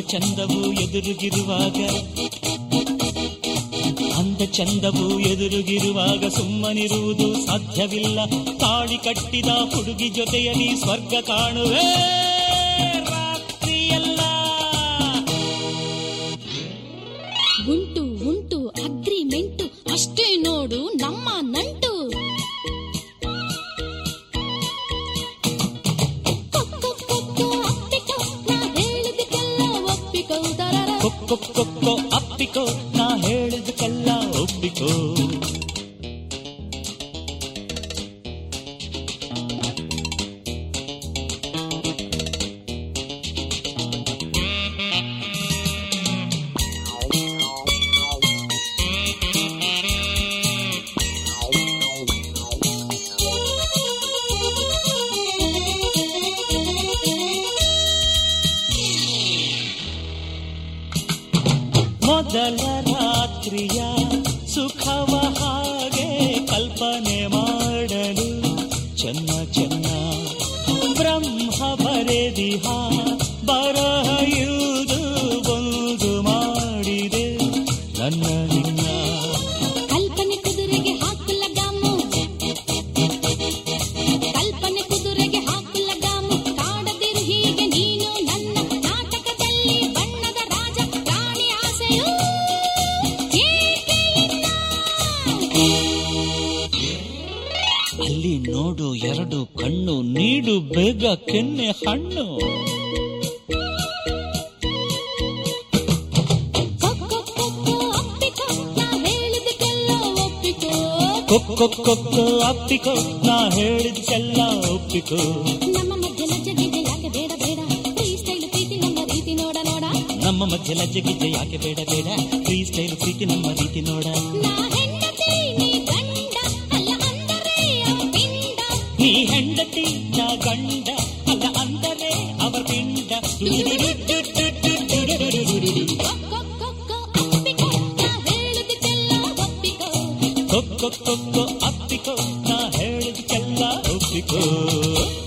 ಚಂದವು ಎದುರುಗಿರುವಾಗ ಅಂದ ಚಂದವು ಎದುರುಗಿರುವಾಗ ಸುಮ್ಮನಿರುವುದು ಸಾಧ್ಯವಿಲ್ಲ ತಾಳಿ ಕಟ್ಟಿದ ಹುಡುಗಿ ಜೊತೆಯಲ್ಲಿ ಸ್ವರ್ಗ ಕಾಣುವೆ ರಾತ್ರಿಯಲ್ಲ ಉಂಟು ಉಂಟು ಅಗ್ರಿಮೆಂಟು ಅಷ್ಟೇ ನೋಡು ನಮ್ಮ ನಂಟು ಕೊಕ್ಕೊ ಕೊಕ್ಕೊ ಅಪ್ಪಿಕೊ ನಾ ಹೇಳಿದಕ್ಕೆಲ್ಲ ಒಪ್ಪಿಕೋ ದರರ ಕೊಕ್ಕೊ ಕೊಕ್ಕೊ ಅಪ್ಪಿಕೋ ನಾ ಹೇಳಿದಕ್ಕೆಲ್ಲ ಒಪ್ಪಿಕೋ ಮೊದಲ ರಾತ್ರಿಯ ಸುಖವ ಹಾಗೆ ಕಲ್ಪನೆ ಮಾಡಲು ಚೆನ್ನ ಚೆನ್ನ ಬ್ರಹ್ಮ ಬರೆದಿಹ ಬರಹ ಇರುವುದು ಒಂದು ಮಾಡಿದೆ ನನ್ನ ನಿನ್ನ ಕಲ್ಪನೆ ಕುದುರೆಗೆ ಹಾಕುಲ ಗಾಮು ಕಲ್ಪನೆ ಕುದುರೆಗೆ ಹಾಕುಲ ಗಾಮು ಕಾಡದಿರು ಹೀಗೆ ನೀನು ನನ್ನ ನಾಟಕದಲ್ಲಿ ಬಣ್ಣದ ರಾಜ ರಾಣಿ ಆಸೆಯು ಏಕೆ ಇನ್ನ? ಅಲ್ಲಿ ನೋಡು ಎರಡು ಕಣ್ಣು ನೀಡು ಬೇಗ ಕೆನ್ನೆ ಹಣ್ಣು ಕೊಕ್ಕೊ ಕೊಕ್ಕೊ ಅಪ್ಪಿಕೊ ನಾ ಹೇಳಿದಕ್ಕೆಲ್ಲ ಒಪ್ಪಿಕೋ ಕೊಕ್ಕೊ ಕೊಕ್ಕೊ ಅಪ್ಪಿಕೋ ನಾ ಹೇಳಿದಕ್ಕೆಲ್ಲ ಒಪ್ಪಿಕೋ ನಮ್ಮ ಮಧ್ಯ ಲಜ್ಜೆಗಿದೆ ಯಾಕೆ ಬೇಡ ಬೇಡ ಫ್ರೀ ಸ್ಟೈಲ್ ಪ್ರೀತಿ ನಮ್ಮ ರೀತಿ ನೋಡ ನೋಡ ನಮ್ಮ ಮಧ್ಯ ಲಜ್ಜೆಗಿಜ್ಜೆ ಯಾಕೆ ಬೇಡ ಬೇಡ ಫ್ರೀ ಸ್ಟೈಲ್ ಪ್ರೀತಿ ನಮ್ಮ ರೀತಿ ನೋಡ ನಾ ಹೆಂಡತಿ ನೀ ಗಂಡ ಅಲ್ಲ ಅಂದರೆ ಅವ ಪಿಂಡ ನೀ ಹೆಂಡತಿ ನಾ ಗಂಡ ಅಲ್ಲ ಅಂದರೆ ಅವರ ಪಿಂಡ ಕೊಕ್ಕೊ ಕೊಕ್ಕೊ ಅಪ್ಪಿಕೊ ನಾ ಹೇಳಿದಕ್ಕೆಲ್ಲ ಒಪ್ಪಿಕೋ ಕೊಕ್ಕೊ ಕೊಕ್ಕೊ ಅಪ್ಪಿಕೋ ನಾ ಹೇಳಿದಕ್ಕೆಲ್ಲ ಒಪ್ಪಿಕೋ